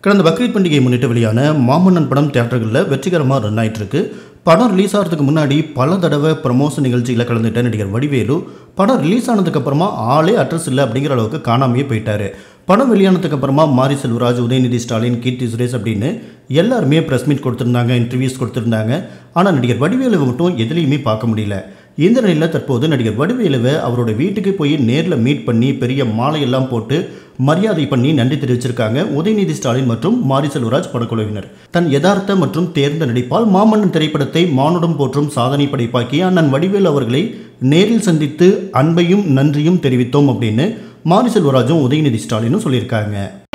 கடந்த பக்ரீத் பண்டிகையை முன்னிட்டு வெளியான மாமன்னன் படம் தியேட்டர்களில் வெற்றிகரமாக ரன் ஆயிட்டு இருக்கு படம் ரிலீஸ் ஆகிறதுக்கு முன்னாடி பல தடவை ப்ரமோஷன் நிகழ்ச்சியில் கலந்துட்ட நடிகர் வடிவேலு படம் ரிலீஸ் ஆனதுக்கு அப்புறமா ஆளே அட்ரஸ் இல்லை அப்படிங்கிற அளவுக்கு காணாமையே போயிட்டாரு படம் வெளியானதுக்கு அப்புறமா மாரி செல்வராஜ் உதயநிதி ஸ்டாலின் கீர்த்தி சுரேஷ் அப்படின்னு எல்லாருமே ப்ரெஸ் மீட் கொடுத்துருந்தாங்க இன்டர்வியூஸ் கொடுத்துருந்தாங்க ஆனால் நடிகர் வடிவேலுவை மட்டும் எதுலேயுமே பார்க்க முடியல இந்த நிலையில் தற்போது நடிகர் வடிவேலுவை அவரோட வீட்டுக்கு போய் நேரில் மீட் பண்ணி பெரிய மாலையெல்லாம் போட்டு மரியாதை பண்ணி நன்றி தெரிவிச்சிருக்காங்க உதயநிதி ஸ்டாலின் மற்றும் மாரி செல்வராஜ் படக்குழுவினர் தன் யதார்த்த மற்றும் தேர்ந்த நடிப்பால் மாமன்னன் திரைப்படத்தை மானுடம் போற்றும் சாதனை படைப்பாக்கி அண்ணன் வடிவேலு அவர்களை நேரில் சந்தித்து அன்பையும் நன்றியும் தெரிவித்தோம் அப்படின்னு மாரி செல்வராஜும் உதயநிதி ஸ்டாலினும் சொல்லியிருக்காங்க